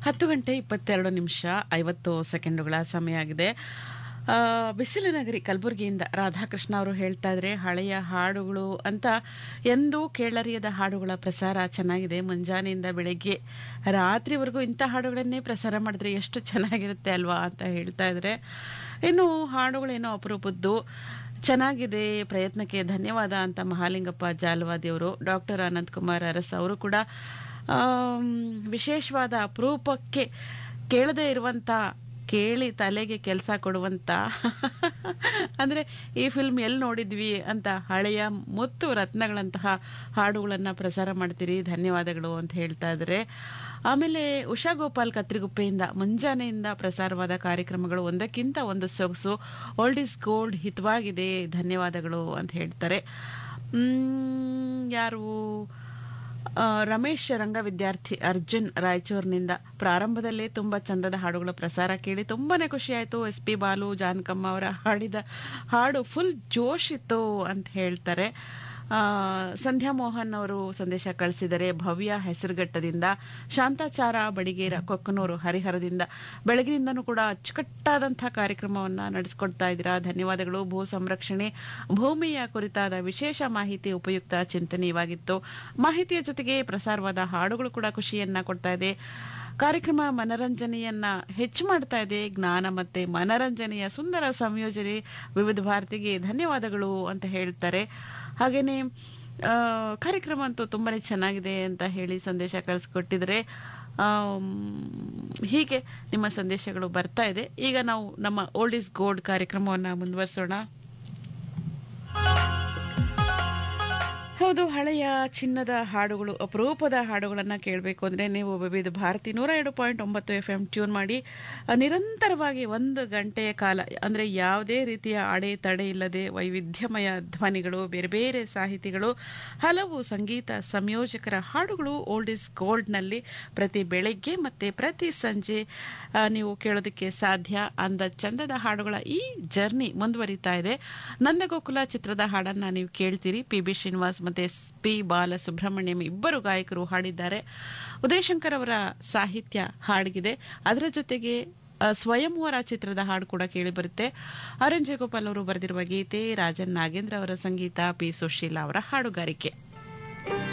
ಹತ್ತು ಗಂಟೆ ಇಪ್ಪತ್ತೆರಡು ನಿಮಿಷ ಐವತ್ತು ಸೆಕೆಂಡುಗಳ ಸಮಯ ಆಗಿದೆ ಆ, ಬಿಸಿಲು ನಗರಿ ಕಲಬುರಗಿಯಿಂದ ರಾಧಾಕೃಷ್ಣ ಅವರು ಹೇಳ್ತಾ ಇದ್ರೆ ಹಳೆಯ ಹಾಡುಗಳು ಅಂತ ಎಂದೂ ಕೇಳರಿಯದ ಹಾಡುಗಳ ಪ್ರಸಾರ ಚೆನ್ನಾಗಿದೆ ಮುಂಜಾನೆಯಿಂದ ಬೆಳಗ್ಗೆ ರಾತ್ರಿವರೆಗೂ ಇಂಥ ಹಾಡುಗಳನ್ನೇ ಪ್ರಸಾರ ಮಾಡಿದ್ರೆ ಎಷ್ಟು ಚೆನ್ನಾಗಿರುತ್ತೆ ಅಲ್ವಾ ಅಂತ ಹೇಳ್ತಾ ಇದ್ರೆ ಇನ್ನು ಹಾಡುಗಳೇನೋ ಅಪರೂಪದ್ದು ಚೆನ್ನಾಗಿದೆ ಪ್ರಯತ್ನಕ್ಕೆ ಧನ್ಯವಾದ ಅಂತ ಮಹಾಲಿಂಗಪ್ಪ ಜಾಲವಾದಿಯವರು ಡಾಕ್ಟರ್ ಅನಂತಕುಮಾರ್ ಅರಸ್ ಅವರು ಕೂಡ ಆಮ್, ವಿಶೇಷವಾದ ಅಪರೂಪಕ್ಕೆ ಕೇಳದೇ ಇರುವಂತ ಕೇಳಿ ತಲೆಗೆ ಕೆಲಸ ಕೊಡುವಂತ ಅಂದ್ರೆ ಈ ಫಿಲ್ಮ್ ಎಲ್ಲಿ ನೋಡಿದ್ವಿ ಅಂತ ಹಳೆಯ ಮುತ್ತು ರತ್ನಗಳಂತಹ ಹಾಡುಗಳನ್ನ ಪ್ರಸಾರ ಮಾಡ್ತೀರಿ ಧನ್ಯವಾದಗಳು ಅಂತ ಹೇಳ್ತಾ ಇದ್ದಾರೆ ಆಮೇಲೆ ಉಷಾ ಗೋಪಾಲ್ ಕತ್ರಿಗುಪ್ಪೆಯಿಂದ ಮುಂಜಾನೆಯಿಂದ ಪ್ರಸಾರವಾದ ಕಾರ್ಯಕ್ರಮಗಳು ಒಂದಕ್ಕಿಂತ ಒಂದು ಸೊಗಸು ಓಲ್ಡ್ ಇಸ್ ಗೋಲ್ಡ್ ಹಿತವಾಗಿದೆ ಧನ್ಯವಾದಗಳು ಅಂತ ಹೇಳ್ತಾರೆ ಮ್, ಯಾರು ಆ, ರಮೇಶ್ ರಂಗ ವಿದ್ಯಾರ್ಥಿ ಅರ್ಜುನ್ ರಾಯಚೂರಿನಿಂದ ಪ್ರಾರಂಭದಲ್ಲೇ ತುಂಬಾ ಚಂದದ ಹಾಡುಗಳ ಪ್ರಸಾರ ಕೇಳಿ ತುಂಬಾನೇ ಖುಷಿ ಆಯ್ತು ಎಸ್ ಪಿ ಬಾಲು ಜಾನಕಮ್ಮ ಅವರ ಹಾಡಿದ ಹಾಡು ಫುಲ್ ಜೋಶ್ ಇತ್ತು ಅಂತ ಹೇಳ್ತಾರೆ ಆ, ಸಂಧ್ಯಾ ಮೋಹನ್ ಅವರು ಸಂದೇಶ ಕಳಿಸಿದರೆ ಭವ್ಯ ಹೆಸರುಘಟ್ಟದಿಂದ ಶಾಂತಾಚಾರ ಬಡಿಗೇರ ಕೊಕ್ಕನೂರು ಹರಿಹರದಿಂದ ಬೆಳಗಿನಿಂದನೂ ಕೂಡ ಅಚ್ಚುಕಟ್ಟಾದಂತಹ ಕಾರ್ಯಕ್ರಮವನ್ನ ನಡೆಸ್ಕೊಡ್ತಾ ಇದ್ದೀರಾ ಧನ್ಯವಾದಗಳು ಭೂ ಸಂರಕ್ಷಣೆ ಭೂಮಿಯ ಕುರಿತಾದ ವಿಶೇಷ ಮಾಹಿತಿ ಉಪಯುಕ್ತ ಚಿಂತನೀಯವಾಗಿತ್ತು ಮಾಹಿತಿಯ ಜೊತೆಗೆ ಪ್ರಸಾರವಾದ ಹಾಡುಗಳು ಕೂಡ ಖುಷಿಯನ್ನ ಕೊಡ್ತಾ ಇದೆ ಕಾರ್ಯಕ್ರಮ ಮನರಂಜನೆಯನ್ನ ಹೆಚ್ಚು ಮಾಡ್ತಾ ಇದೆ ಜ್ಞಾನ ಮತ್ತೆ ಮನರಂಜನೆಯ ಸುಂದರ ಸಂಯೋಜನೆ ವಿವಿಧ ಭಾರತಿಗೆ ಧನ್ಯವಾದಗಳು ಅಂತ ಹೇಳ್ತಾರೆ ಹಾಗೇನೆ ಆ, ಕಾರ್ಯಕ್ರಮ ಅಂತೂ ತುಂಬಾನೇ ಚೆನ್ನಾಗಿದೆ ಅಂತ ಹೇಳಿ ಸಂದೇಶ ಕಳಿಸ್ಕೊಟ್ಟಿದ್ರೆ ಆಮ್, ಹೀಗೆ ನಿಮ್ಮ ಸಂದೇಶಗಳು ಬರ್ತಾ ಇದೆ ಈಗ ನಾವು ನಮ್ಮ ಓಲ್ಡ್ ಇಸ್ ಗೋಲ್ಡ್ ಕಾರ್ಯಕ್ರಮವನ್ನ ಮುಂದುವರಿಸೋಣ ಹೌದು ಹಳೆಯ ಚಿನ್ನದ ಹಾಡುಗಳು ಅಪರೂಪದ ಹಾಡುಗಳನ್ನು ಕೇಳಬೇಕು ಅಂದರೆ ನೀವು ವಿವಿಧ ಭಾರತಿ ನೂರ ಎರಡು ಪಾಯಿಂಟ್ ಒಂಬತ್ತು ಎಫ್ ಎಂ ಟ್ಯೂನ್ ಮಾಡಿ ಆ, ನಿರಂತರವಾಗಿ ಒಂದು ಗಂಟೆಯ ಕಾಲ ಅಂದರೆ ಯಾವುದೇ ರೀತಿಯ ಅಡೆ ತಡೆ ಇಲ್ಲದೆ ವೈವಿಧ್ಯಮಯ ಧ್ವನಿಗಳು ಬೇರೆ ಬೇರೆ ಸಾಹಿತಿಗಳು ಹಲವು ಸಂಗೀತ ಸಂಯೋಜಕರ ಹಾಡುಗಳು ಓಲ್ಡ್ ಇಸ್ ಗೋಲ್ಡ್ನಲ್ಲಿ ಪ್ರತಿ ಬೆಳಗ್ಗೆ ಮತ್ತು ಪ್ರತಿ ಸಂಜೆ ಆ, ನೀವು ಕೇಳೋದಕ್ಕೆ ಸಾಧ್ಯ ಅಂದ ಚಂದದ ಹಾಡುಗಳ ಈ ಜರ್ನಿ ಮುಂದುವರಿತಾ ಇದೆ ನಂದಗೋಕುಲ ಚಿತ್ರದ ಹಾಡನ್ನ ನೀವು ಕೇಳ್ತೀರಿ ಪಿ ಬಿ ಶ್ರೀನಿವಾಸ್ ಮತ್ತೆ ಎಸ್ ಪಿ ಬಾಲಸುಬ್ರಹ್ಮಣ್ಯಂ ಇಬ್ಬರು ಗಾಯಕರು ಹಾಡಿದ್ದಾರೆ ಉದಯಶಂಕರ್ ಅವರ ಸಾಹಿತ್ಯ ಹಾಡಿಗಿದೆ ಅದರ ಜೊತೆಗೆ ಆ, ಸ್ವಯಂವರ ಚಿತ್ರದ ಹಾಡು ಕೂಡ ಕೇಳಿ ಬರುತ್ತೆ ಆರ್ ಎನ್ ಜಯಗೋಪಾಲ್ ಅವರು ಬರೆದಿರುವ ಗೀತೆ ರಾಜನ್ ನಾಗೇಂದ್ರ ಅವರ ಸಂಗೀತ ಪಿ ಸುಶೀಲಾ ಅವರ ಹಾಡುಗಾರಿಕೆ